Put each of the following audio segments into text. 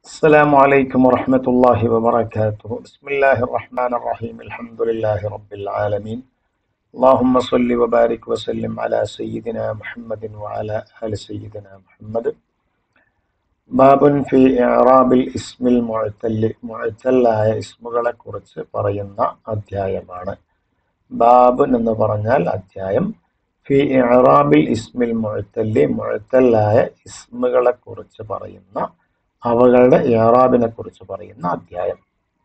السلام عليكم ورحمة الله وبركاته بسم الله الرحمن الرحيم الحمد لله رب العالمين اللهم صل وبارك وسلم على سيدنا محمد وعلى آل سيدنا محمد باب في إعراب الاسم المعتل മുഴത്തല്ലായ ഇസ്മുകളെ കുറിച്ച് പറയുന്ന അധ്യായമാണ് ബാബ് എന്ന് പറഞ്ഞാൽ അധ്യായം ഫി ഇറാബിൽ ഇസ്മിൽ മുഴത്തല്ലി മുഴത്തല്ലായ ഇസ്മുകളെ കുറിച്ച് പറയുന്ന അവകളുടെ ഇറാബിനെ കുറിച്ച് പറയുന്ന അധ്യായം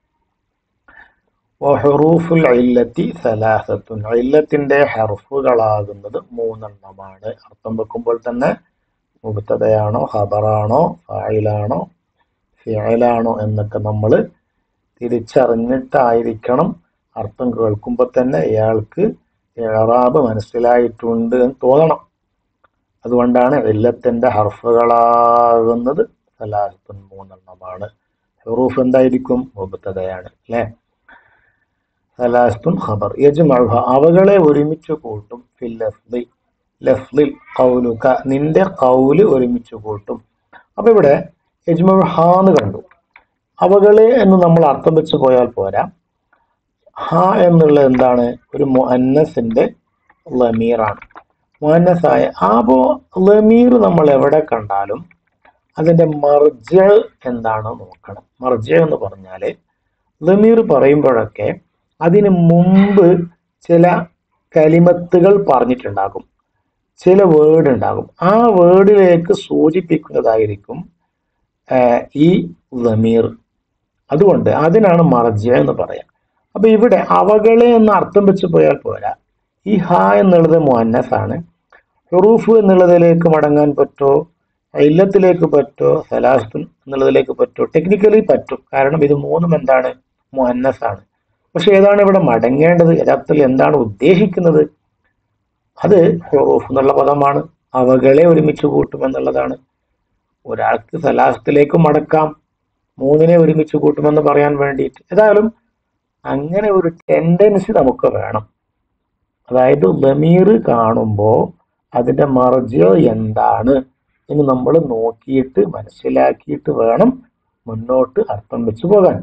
വഹറൂഫുൽ ഇല്ലത്തി സലാസത്തുൻ ഇല്ലത്തിന്റെ ഹർഫുകളാകുന്നത് മൂന്നെണ്ണമാണ് അർത്ഥം വെക്കുമ്പോൾ തന്നെ മുബത്തതയാണോ ഖബറാണോ ഫായിലാണോ ഫിയലാണോ എന്നൊക്കെ നമ്മൾ തിരിച്ചറിഞ്ഞിട്ടായിരിക്കണം അർത്ഥം കേൾക്കുമ്പോൾ തന്നെ ഇയാൾക്ക് ഇറാബ് മനസ്സിലായിട്ടുണ്ട് എന്ന് തോന്നണം അതുകൊണ്ടാണ് ഇല്ലത്തിന്റെ ഹർഫുകളാകുന്നത് സലാസത്തുൻ മൂന്നെണ്ണമാണ് ഹുറൂഫ് എന്തായിരിക്കും മുബത്തതയാണ് അല്ലേ സലാസ്തുൻ ഖബർ യജ്മഅഹ അവകളെ ഒരുമിച്ച് കൂട്ടും ഫിൽ ലഫ്ളി ലഫ്ളിൽ ഖൗലുക നിന്റെ ഖൗല് ഒരുമിച്ച് കൂട്ടും അപ്പൊ ഇവിടെ യജ്മഅഹ എന്ന് കണ്ടു അവകളെ എന്ന് നമ്മൾ അർത്ഥം വെച്ച് പോയാൽ പോരാ ഹ എന്നുള്ളത് എന്താണ് ഒരു മുഅന്നസിന്റെ ലമീറാണ് മുഅന്നസായ അപ്പോ ലമീർ നമ്മൾ എവിടെ കണ്ടാലും അതിന്റെ മർജ എന്താണ് നോക്കണം മർജ എന്ന് പറഞ്ഞാല് ലമീർ പറയുമ്പോഴൊക്കെ അതിന് മുമ്പ് ചില കലിമത്തുകൾ പറഞ്ഞിട്ടുണ്ടാകും ചില വേർഡ് ഉണ്ടാകും ആ വേർഡിലേക്ക് സൂചിപ്പിക്കുന്നതായിരിക്കും ആഹ് ഈ ലമീർ അതുകൊണ്ട് അതിനാണ് മർജ എന്ന് പറയാം അപ്പൊ ഇവിടെ അവകളെ എന്ന് അർത്ഥം വെച്ച് പോയാൽ പോരാ ഈ ഹ എന്നുള്ളത് മുഅന്നസാണ് ഹുറൂഫ് എന്നുള്ളതിലേക്ക് മടങ്ങാൻ പറ്റോ ഇല്ലത്തിലേക്ക് പറ്റോ സലാഹത്ത് എന്നുള്ളതിലേക്ക് പറ്റോ ടെക്നിക്കലി പറ്റും കാരണം ഇത് മൂന്നും എന്താണ് മുഅന്നസാണ് പക്ഷെ ഏതാണ് ഇവിടെ മടങ്ങേണ്ടത് യഥാർത്ഥത്തിൽ എന്താണ് ഉദ്ദേശിക്കുന്നത് അത് ഹുറൂഫ് എന്നുള്ള പദമാണ് അവകളെ ഒരുമിച്ച് കൂട്ടും എന്നുള്ളതാണ് ഒരാൾക്ക് സലാഹത്തിലേക്ക് മടക്കാം മൂന്നിനെ ഒരുമിച്ച് കൂട്ടുമെന്ന് പറയാൻ വേണ്ടിയിട്ട് ഏതായാലും അങ്ങനെ ഒരു ടെൻഡൻസി നമുക്ക് വേണം അതായത് ലമീർ കാണുമ്പോൾ അതിന്റെ മർജ എന്താണ് എന്ന് നമ്മൾ നോക്കിയിട്ട് മനസ്സിലാക്കിയിട്ട് വേണം മുന്നോട്ട് അർത്ഥം വെച്ച് പോകാൻ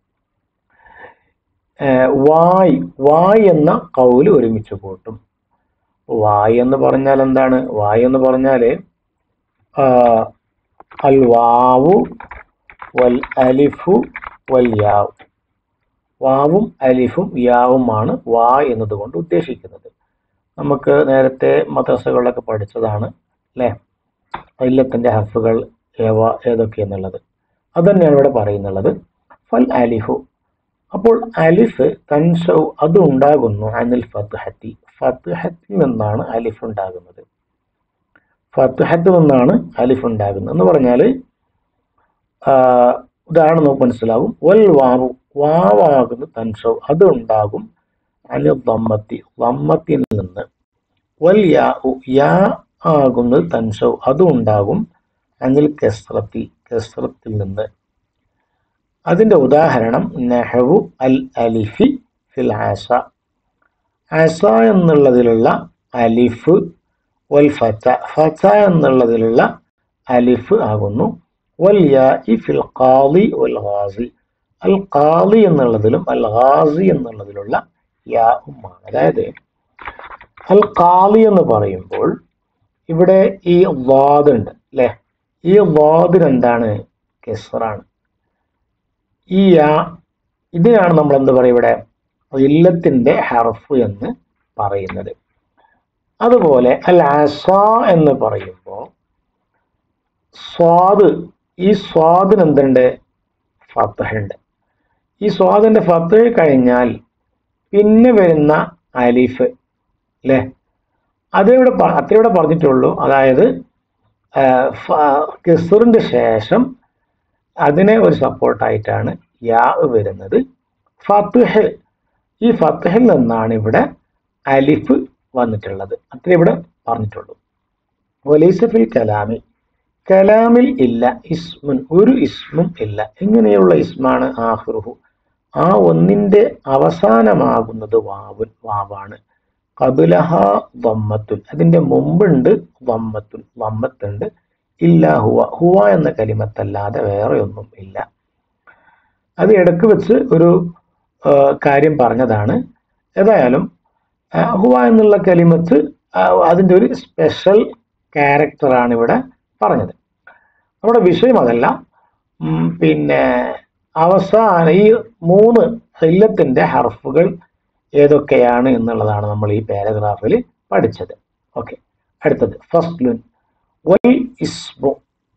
ഏർ വായ് വായ് എന്ന കൗല് ഒരുമിച്ച് കൂട്ടും വായ് എന്ന് പറഞ്ഞാൽ എന്താണ് വായ് എന്ന് പറഞ്ഞാല് ആ, അൽ വാവു വൽ അലിഫു വൽ യാവ് വാവും അലിഫും യാവുമാണ് വാ എന്നതുകൊണ്ട് ഉദ്ദേശിക്കുന്നത് നമുക്ക് നേരത്തെ മദ്രസകളിലൊക്കെ പഠിച്ചതാണ് അല്ലേ ഇല്ലത്തിന്റെ ഹർഫുകൾ ഏവ ഏതൊക്കെ എന്നുള്ളത് അത് തന്നെയാണ് ഇവിടെ പറയുന്നുള്ളത് ഫൽ അലിഫു അപ്പോൾ അലിഫ് തൻഷൗ അത് ഉണ്ടാകുന്നു അനിൽ ഫത്ഹത്തി ഫത്ഹത്തിൽ നിന്നാണ് അലിഫ് ഉണ്ടാകുന്നത് ഫത്ഹത്തിൽ നിന്നാണ് അലിഫ് ഉണ്ടാകുന്നത് എന്ന് പറഞ്ഞാൽ ഉദാഹരണം നമുക്ക് മനസ്സിലാവും വൽ വാവു വാവാകുന്നു തൻഷൗ അത് ഉണ്ടാകും അനിൽ ദമ്മത്തി ദമ്മത്തിൽ നിന്ന് വൽ യാ യാ ആകുന്നത് തൻഷൗ അതും ഉണ്ടാകും അനിൽ കെസ്രത്തി കെസ്രത്തിൽ നിന്ന് അതിന്റെ ഉദാഹരണം നെഹവു അൽ അലിഫി ഫിൽ ആസ ആസ എന്നുള്ളതിലുള്ള അലിഫ് വൽ ഫച്ച ഫച്ച എന്നുള്ളതിലുള്ള അലിഫ് ആകുന്നു വൽ യാഇ ഫിൽ ഖാലി വൽ ഗാസി അൽ ഖാലി എന്നുള്ളതിലും അൽ ഗാസി എന്നുള്ളതിലുള്ള യാഉമാണ് അതായത് അൽ ഖാലി എന്ന് പറയുമ്പോൾ ഇവിടെ ഈ വാദ് ഉണ്ട് അല്ലെ ഈ വാദിന് എന്താണ് കെസറാണ് ഈ യാ ഇതിനാണ് നമ്മൾ എന്ത് പറയും ഇവിടെ ഇല്ലത്തിന്റെ ഹർഫ് എന്ന് പറയുന്നത് അതുപോലെ അൽ അസ എന്ന് പറയുമ്പോൾ സ്വാദ് ഈ സ്വാദിന് എന്തുണ്ട് ഫത്തഹുണ്ട് ഈ സ്വാദിന്റെ ഫത്തഹ് കഴിഞ്ഞാൽ പിന്നെ വരുന്ന അലിഫ് അല്ലേ അതിവിടെ പ- അത്രേ ഇവിടെ പറഞ്ഞിട്ടുള്ളൂ അതായത് കിസറിന്റെ ശേഷം അതിനെ ഒരു സപ്പോർട്ടായിട്ടാണ് യാ വരുന്നത് ഫത്തുഹ് ഈ ഫത്തുഹിൽ നിന്നാണ് ഇവിടെ അലിഫ് വന്നിട്ടുള്ളത് അത്രേ ഇവിടെ പറഞ്ഞിട്ടുള്ളൂ വലീസഫിൽ കലാമി കലാമിൽ ഇല്ല ഇസ്മുൻ ഒരു ഇസ്മും ഇല്ല എങ്ങനെയുള്ള ഇസ്മാണ് ആഹ്റുഹു ആ ഒന്നിന്റെ അവസാനമാകുന്നത് വാവുൻ വാവാണ് കബുലഹ വമ്മത്തുൻ അതിന്റെ മുമ്പുണ്ട് വമ്മത്തുൻ വമ്മത്തുണ്ട് ഇല്ല ഹുവ ഹുവ എന്ന കലിമത്തല്ലാതെ വേറെ ഒന്നും ഇല്ല അത് ഇടക്ക് വെച്ച് ഒരു ആ, കാര്യം പറഞ്ഞതാണ് ഏതായാലും ആ, ഹുവ എന്നുള്ള കലിമത്ത് ആ, അതിൻ്റെ ഒരു സ്പെഷ്യൽ ക്യാരക്ടറാണ് ഇവിടെ പറഞ്ഞത് നമ്മുടെ വിഷയം അതല്ല ഉം, പിന്നെ അവസാന ഈ മൂന്ന് ഹില്ലത്തിന്റെ ഹർഫുകൾ ഏതൊക്കെയാണ് എന്നുള്ളതാണ് നമ്മൾ ഈ പാരഗ്രാഫിൽ പഠിച്ചത് ഓക്കെ അടുത്തത് ഫസ്ലുൻ വൽ ഇസ്മു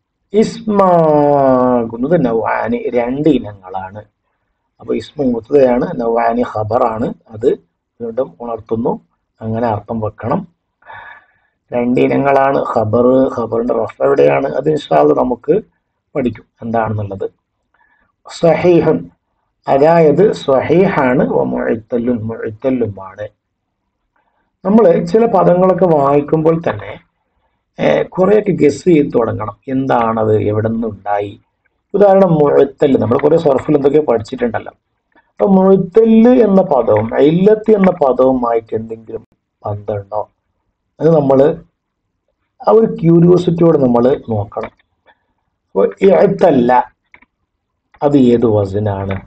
ഇസ്മാകുന്നത് നൗആനി രണ്ട് ഇനങ്ങളാണ് അപ്പൊ ഇസ്മു മുത്തതയാണ് നൗആനി ഖബറാണ് അത് വീണ്ടും ഉണർത്തുന്നു അങ്ങനെ അർത്ഥം വെക്കണം രണ്ട് ഇനങ്ങളാണ് ഖബർ ഖബറിന്റെ റഫ് എവിടെയാണ് അത് ഇൻഷാല് നമുക്ക് പഠിക്കും എന്താണെന്നുള്ളത് സഹീഹുൻ അതായത് സ്വഹീഹാണ് മുഴത്തല്ലും മുഴത്തല്ലുമാണ് നമ്മൾ ചില പദങ്ങളൊക്കെ വായിക്കുമ്പോൾ തന്നെ ഏഹ്, കുറെയൊക്കെ ഗസ് ചെയ്ത് തുടങ്ങണം എന്താണത് എവിടെ നിന്നുണ്ടായി ഉദാഹരണം മുഴത്തല്ല് നമ്മൾ കുറെ സർഫിൽ എന്തൊക്കെ പഠിച്ചിട്ടുണ്ടല്ലോ അപ്പൊ മുഴത്തല്ല് എന്ന പദവും ഇല്ലത്ത് എന്ന പദവുമായിട്ട് എന്തെങ്കിലും ബന്ധമുണ്ടോ അത് നമ്മൾ ആ ഒരു ക്യൂരിയോസിറ്റിയോട് നമ്മൾ നോക്കണം അപ്പോൾ ഇഴത്തല്ല അത് ഏത് വസനാണ്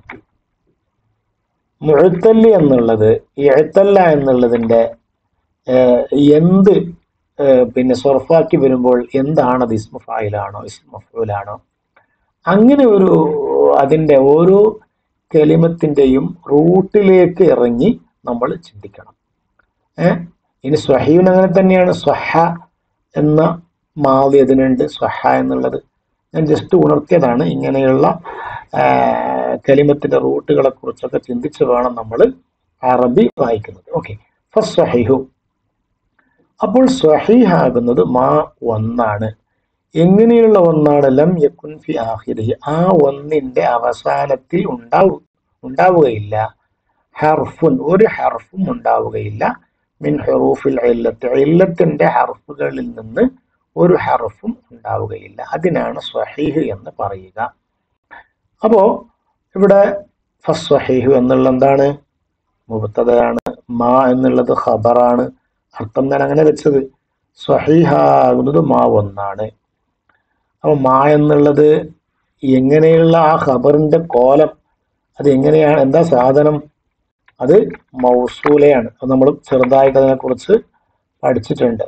മുഴത്തല്ല് എന്നുള്ളത് ഇഴത്തല്ല എന്നുള്ളതിന്റെ ഏഹ്, എന്ത് ഏഹ്, പിന്നെ സൊർഫാക്കി വരുമ്പോൾ എന്താണ് അത് ഇസ്മ ഫായിലാണോ ഇസ്മ മഫൂലാണോ അങ്ങനെ ഒരു അതിന്റെ ഓരോ കലിമത്തിന്റെയും റൂട്ടിലേക്ക് ഇറങ്ങി നമ്മൾ ചിന്തിക്കണം ഏഹ് ഇനി സ്വഹീൻ അങ്ങനെ തന്നെയാണ് സ്വഹ എന്ന മാവി അതിനുണ്ട് സ്വഹ എന്നുള്ളത് ഞാൻ ജസ്റ്റ് ഉണർത്തിയതാണ് ഇങ്ങനെയുള്ള ആ, കലിമത്തിന്റെ റൂട്ടുകളെ കുറിച്ചൊക്കെ ചിന്തിച്ച് വേണം നമ്മൾ അറബി വായിക്കുന്നത് ഓക്കെ ഫസ്വഹിഹു അപ്പോൾ സ്വഹീഹാകുന്നത് മാ ഒന്നാണ് എങ്ങനെയുള്ള ഒന്നാണ് ലം യക്കുൻ ഫി ആഖിരിഹി ആ ഒന്നിന്റെ അവസാനത്തിൽ ഉണ്ടാവു ഉണ്ടാവുകയില്ല ഹർഫുൻ ഒരു ഹർഫും ഉണ്ടാവുകയില്ല മിൻ ഹെറൂഫിൽ ഇല്ലത്ത് ഇല്ലത്തിന്റെ ഹർഫുകളിൽ നിന്ന് ഒരു ഹർഫും ഉണ്ടാവുകയില്ല അതിനാണ് സ്വഹീഹ് എന്ന് പറയുക അപ്പോ ഇവിടെ ഫസ്വഹീഹ് എന്നുള്ള എന്താണ് മുബത്തതയാണ് മാ എന്നുള്ളത് ഖബറാണ് അർത്ഥം ഞാൻ അങ്ങനെ വെച്ചത് സ്വഹീഹാകുന്നത് മാ ഒന്നാണ് അപ്പൊ മാ എന്നുള്ളത് എങ്ങനെയുള്ള ആ ഖബറിന്റെ കോലം അത് എങ്ങനെയാണ് എന്താ സാധനം അത് മൗസൂലയാണ് അത് നമ്മൾ ചെറുതായിട്ട് അതിനെക്കുറിച്ച് പഠിച്ചിട്ടുണ്ട്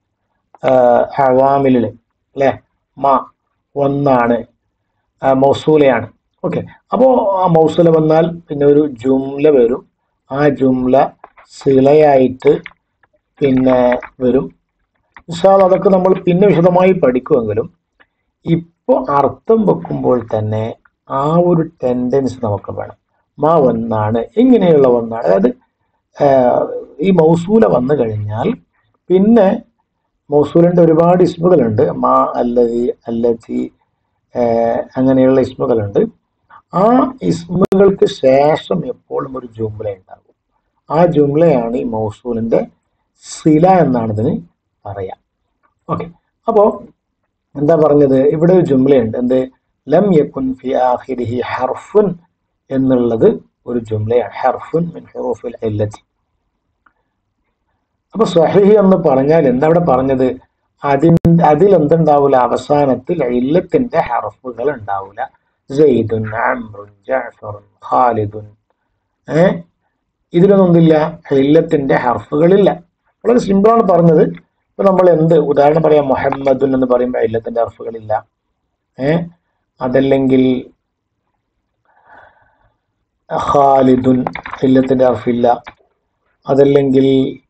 ഹവാമിലില് അല്ലെ മാ ഒന്നാണ് ആ, മൗസൂലയാണ് ഓക്കെ അപ്പോൾ ആ മൗസൂല വന്നാൽ പിന്നെ ഒരു ജുംല വരും ആ ജുംല സിലയായിട്ട് പിന്നെ വരും ഇൻഷാല് അതൊക്കെ നമ്മൾ പിന്നെ വിശദമായി പഠിക്കുമെങ്കിലും ഇപ്പോൾ അർത്ഥം വെക്കുമ്പോൾ തന്നെ ആ ഒരു ടെൻഡൻസി നമുക്ക് വേണം മാ ഒന്നാണ് ഇങ്ങനെയുള്ള ഒന്നാണ് അതായത് ആഹ്, ഈ മൗസൂല വന്നു കഴിഞ്ഞാൽ പിന്നെ മൗസൂലിന്റെ ഒരുപാട് ഇസ്മുകളുണ്ട് മാ അല്ലതി അല്ലത്തി ആഹ്, അങ്ങനെയുള്ള ഇസ്മുകളുണ്ട് ആ ഇസ്മുകൾക്ക് ശേഷം എപ്പോഴും ഒരു ജുംല ഉണ്ടാകും ആ ജുംലയാണ് ഈ മൗസൂലിന്റെ സില എന്നാണ് ഇതിന് പറയാം ഓക്കെ അപ്പോ എന്താ പറഞ്ഞത് ഇവിടെ ഒരു ജുംലയുണ്ട് എന്ത് ലം യക്കുൻ ഫി ആഖിരിഹി ഹർഫുൻ എന്നുള്ളത് ഒരു ജുംലയാണ് ഹർഫുൻ മിൻ ഹുറൂഫിൽ ഇല്ലത്തി അപ്പൊ സ്വഹീഹ് എന്ന് പറഞ്ഞാൽ എന്താ അവിടെ പറഞ്ഞത് അതിൻ അതിൽ എന്തുണ്ടാവില്ല അവസാനത്തിൽ ഇല്ലത്തിന്റെ ഹർഫുകൾ ഉണ്ടാവില്ല സെയ്ദുൻ അംറുൻ ജഅഫറുൻ ഖാലിദുൻ ഏ ഇതിലൊന്നും എന്തില്ല ഇല്ലത്തിന്റെ ഹർഫുകളില്ല വളരെ സിമ്പിളാണ് പറഞ്ഞത് ഇപ്പൊ നമ്മൾ എന്ത് ഉദാഹരണം പറയാം മുഹമ്മദുൻ എന്ന് പറയുമ്പോൾ ഇല്ലത്തിന്റെ ഹർഫുകളില്ല ഏ അതല്ലെങ്കിൽ ഖാലിദുൻ ഇല്ലത്തിന്റെ ഹർഫില്ല അതല്ലെങ്കിൽ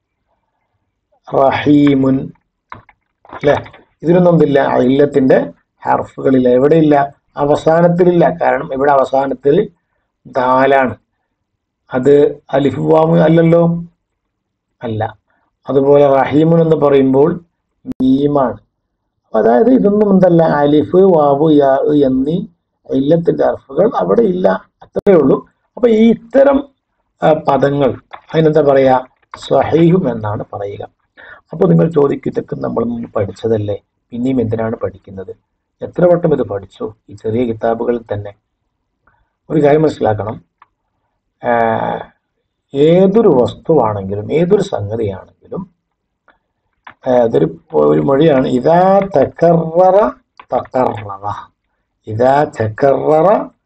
റഹീമുൻ അല്ലെ ഇതിലൊന്നും എന്തില്ല ഇല്ലത്തിന്റെ ഹർഫുകളില്ല എവിടെയില്ല അവസാനത്തിലില്ല കാരണം ഇവിടെ അവസാനത്തിൽ ദാലാണ് അത് അലിഫ് വാമു അല്ലല്ലോ അല്ല അതുപോലെ റഹീമുൻ എന്ന് പറയുമ്പോൾ മീമാണ് അപ്പൊ അതായത് ഇതൊന്നും എന്തല്ല അലിഫ് വാവു യാ എന്നീ ഇല്ലത്തിന്റെ അർഫുകൾ അവിടെ ഇല്ല അത്രയേ ഉള്ളൂ അപ്പൊ ഈ ഇത്തരം ആ, പദങ്ങൾ അതിനെന്താ പറയാ സ്വഹീഹും എന്നാണ് പറയുക അപ്പോൾ നിങ്ങൾ ചോദിക്കും ഇതൊക്കെ നമ്മൾ മുമ്പ് പഠിച്ചതല്ലേ പിന്നെയും എന്തിനാണ് പഠിക്കുന്നത് എത്ര വട്ടം ഇത് പഠിച്ചു ഈ ചെറിയ കിതാബുകളിൽ തന്നെ ഒരു കാര്യം മനസ്സിലാക്കണം ആഹ് ഏതൊരു വസ്തുവാണെങ്കിലും ഏതൊരു സംഗതിയാണെങ്കിലും ആഹ് അതൊരു ഒരു മൊഴിയാണ് ഇതാ തക്കറ തക്കററ ഇതാ ചക്കററ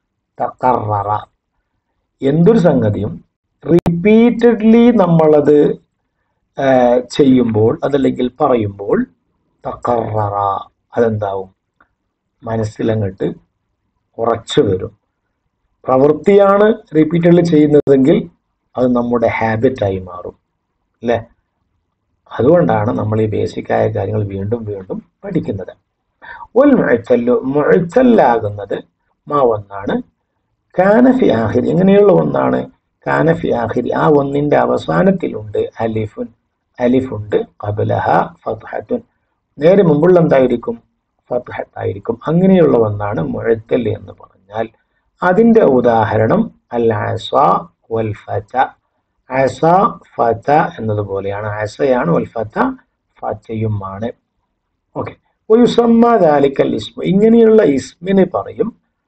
തക്കററ എന്തൊരു സംഗതിയും റിപ്പീറ്റഡ്ലി നമ്മളത് ആ, ചെയ്യുമ്പോൾ അതല്ലെങ്കിൽ പറയുമ്പോൾ തക്കററ അതെന്താവും മനസ്സിലങ്ങട്ട് ഉറച്ചു വരും പ്രവൃത്തിയാണ് റിപ്പീറ്റഡ്ലി ചെയ്യുന്നതെങ്കിൽ അത് നമ്മുടെ ഹാബിറ്റായി മാറും അല്ലേ അതുകൊണ്ടാണ് നമ്മൾ ഈ ബേസിക്കായ കാര്യങ്ങൾ വീണ്ടും വീണ്ടും പഠിക്കുന്നത് ഒരു മുഴച്ചല്ലു മുഴച്ചല്ലാകുന്നത് മാ ഒന്നാണ് കാനഫി ആഹിരി എങ്ങനെയുള്ള ഒന്നാണ് കാനഫി ആഹിരി ആ ഒന്നിന്റെ അവസാനത്തിലുണ്ട് അലിഫുൻ അലിഫുണ്ട് കബലഹ ഫത്ഹത്തുൻ നേരെ മുമ്പുള്ള എന്തായിരിക്കും ഫത്ഹത്തായിരിക്കും അങ്ങനെയുള്ള ഒന്നാണ് മുഴത്തൽ എന്ന് പറഞ്ഞാൽ അതിന്റെ ഉദാഹരണം അൽ അസ വൽ ഫത അസ ഫത എന്നതുപോലെയാണ് അസയാണ് വൽ ഫത ഫതയുമാണ് ഓക്കെ ഒയുസമ്മ ദാലിക്കൽ ഇസ്മു ഇങ്ങനെയുള്ള ഇസ്മിന് പറയും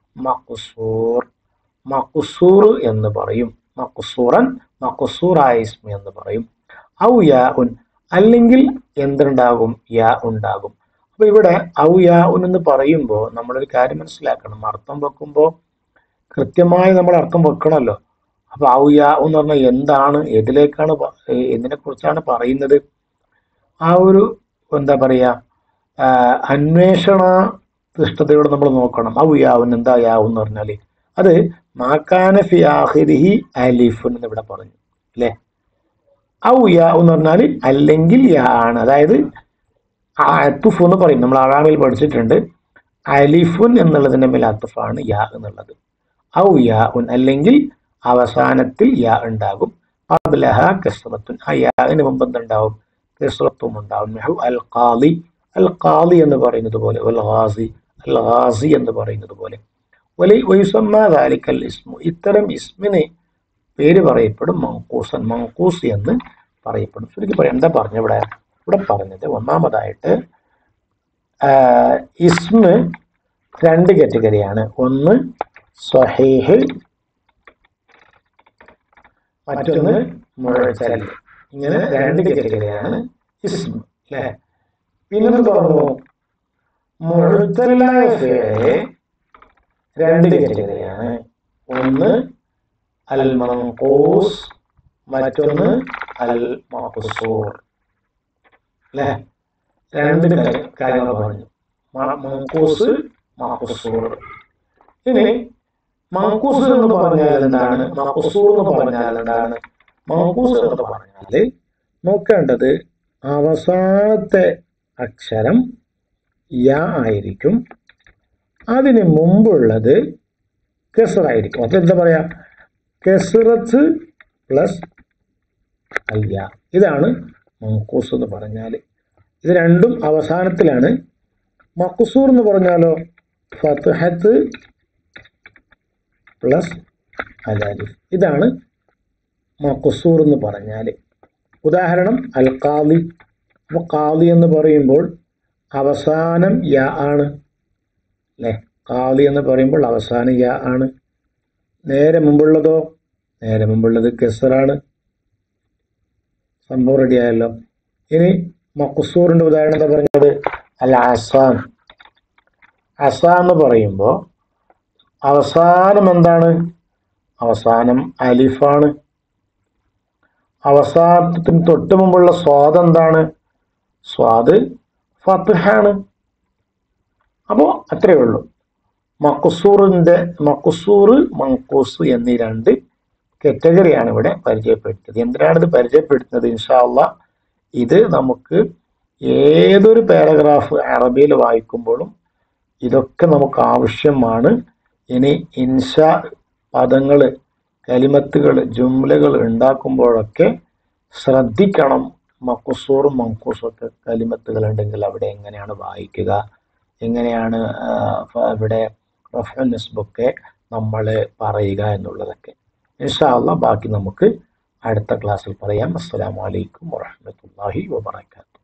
മഖ്സൂർ മഖ്സൂർ എന്ന് പറയും മഖ്സൂറൻ മഖ്സൂറായ ഇസ്മി എന്ന് പറയും ഔ യാ ഉൻ അല്ലെങ്കിൽ എന്തുണ്ടാകും യാ ഉണ്ടാകും അപ്പൊ ഇവിടെ ഔ യാ ഉൻ എന്ന് പറയുമ്പോൾ നമ്മളൊരു കാര്യം മനസ്സിലാക്കണം അർത്ഥം വെക്കുമ്പോൾ കൃത്യമായി നമ്മൾ അർത്ഥം വെക്കണമല്ലോ അപ്പൊ ഔ യാ എന്ന് പറഞ്ഞാൽ എന്താണ് ഏതിലേക്കാണ് പ- ഏ- എന്തിനെ കുറിച്ചാണ് പറയുന്നത് ആ ഒരു എന്താ പറയാ ആ, അന്വേഷണ ദൃഷ്ടതയോടെ നമ്മൾ നോക്കണം ഔ യാവുൻ എന്താ യാവും എന്ന് പറഞ്ഞാല് അത് മാക്കാന ഫി ആഖിരിഹി അലിഫുൻ എന്ന് ഇവിടെ പറഞ്ഞു അല്ലേ ഔ യാ എന്ന് പറഞ്ഞാൽ അല്ലെങ്കിൽ യാ ആണ് അതായത് അത്തുഫ് എന്ന് പറയും നമ്മൾ അറാമിൽ പഠിച്ചിട്ടുണ്ട് അലിഫുൻ എന്നുള്ളതിന്റെ മേൽ അത്തുഫാണ് യാ എന്നുള്ളത് ഔ യാ ഉൻ അല്ലെങ്കിൽ അവസാനത്തിൽ യാ ഉണ്ടാകും ഖബ്ലഹ കസ്റത്തുൻ ആ യാന് മുമ്പ് എന്തുണ്ടാവും കസ്റത്തും ഉണ്ടാവും നഹു അൽ ഖാലി അൽ ഖാലി എന്ന് പറയുന്നത് പോലെ വൽ ഖാസി അൽ ഖാസി എന്ന് പറയുന്നത് പോലെ വലി വയുസമ്മ ദാലിക്കൽ ഇസ്മു ഇത്തരം ഇസ്മിന് പേര് പറയപ്പെടും മങ്കൂസൻ മങ്കൂസ് എന്ന് പറയപ്പെടും ചുരുക്കി പറയാം എന്താ പറഞ്ഞ ഇവിടെ ഇവിടെ പറഞ്ഞത് ഒന്നാമതായിട്ട് ആ, ഇസ്മ് രണ്ട് കാറ്റഗറിയാണ് ഒന്ന് സ്വഹീഹ് മറ്റൊന്ന് മുഴച്ചൽ ഇങ്ങനെ രണ്ട് കാറ്റഗറിയാണ് ഇസ്മ അല്ലേ പിന്നെന്ത് പറഞ്ഞു മുഴത്തലായ ഫിഅല് രണ്ട് കാറ്റഗറിയാണ് ഒന്ന് അൽ മൻഖൂസ് മറ്റൊന്ന് അൽ മഖ്സൂർ അല്ലേ രണ്ട് കാര്യം- കാര്യങ്ങൾ പറഞ്ഞു മ- മൻഖൂസ് മഖ്സൂർ ഇനി മങ്കൂസ് എന്ന് പറഞ്ഞാൽ എന്താണ് മഖ്സൂർ എന്ന് പറഞ്ഞാൽ എന്താണ് മങ്കൂസ് എന്ന് പറഞ്ഞാല് നോക്കേണ്ടത് അവസാനത്തെ അക്ഷരം യാ ആയിരിക്കും അതിന് മുമ്പുള്ളത് കെസറായിരിക്കും അപ്പൊ എന്താ പറയാ കെസറത്ത് പ്ലസ് അയ്യ ഇതാണ് മങ്കൂസ് എന്ന് പറഞ്ഞാൽ ഇത് രണ്ടും അവസാനത്തിലാണ് മഖ്സൂർ എന്ന് പറഞ്ഞാലോ ഫത്ഹത്ത് പ്ലസ് അലാലിഫ് ഇതാണ് മഖ്സൂർ എന്ന് പറഞ്ഞാൽ ഉദാഹരണം അൽ ഖാദി അപ്പോൾ ഖാദി എന്ന് പറയുമ്പോൾ അവസാനം യാ ആണ് അല്ലേ ഖാദി എന്ന് പറയുമ്പോൾ അവസാനം യാ ആണ് നേരെ മുമ്പുള്ളതോ നേരെ മുമ്പുള്ളത് കെസറാണ് സംഭവം റെഡിയായല്ലോ ഇനി മഖ്സൂറിന്റെ ഉദാഹരണം എന്താ പറഞ്ഞത് അൽ അസാൻ അസ എന്ന് പറയുമ്പോൾ അവസാനം എന്താണ് അവസാനം അലിഫാണ് അവസാനത്തിന് തൊട്ട് മുമ്പുള്ള സ്വാദ് എന്താണ് സ്വാദ് ഫത്ഹാണ് അപ്പോൾ അത്രയേ ഉള്ളൂ മക്കുസൂറിന്റെ മക്കുസൂർ മങ്കൂസ് എന്നീ രണ്ട് കാറ്റഗറിയാണ് ഇവിടെ പരിചയപ്പെടുത്തിയത് എന്തിനാണ് ഇത് പരിചയപ്പെടുത്തുന്നത് ഇൻഷാല്ല ഇത് നമുക്ക് ഏതൊരു പാരഗ്രാഫ് അറബിയിൽ വായിക്കുമ്പോഴും ഇതൊക്കെ നമുക്ക് ആവശ്യമാണ് ഇനി ഇൻഷ പദങ്ങൾ കലിമത്തുകൾ ജുംലകൾ ഉണ്ടാക്കുമ്പോഴൊക്കെ ശ്രദ്ധിക്കണം മക്കുസൂറും മങ്കൂസും ഒക്കെ കലിമത്തുകൾ ഉണ്ടെങ്കിൽ അവിടെ എങ്ങനെയാണ് വായിക്കുക എങ്ങനെയാണ് ആ, ഫ- ഇവിടെ റഫ നിസ്ബൊക്കെ നമ്മൾ പറയുക എന്നുള്ളതൊക്കെ ഇൻഷാല്ല ബാക്കി നമുക്ക് അടുത്ത ക്ലാസ്സിൽ പറയാം അസ്സലാമു അലൈക്കും വറഹ്മത്തുള്ളാഹി വബറകാതുഹു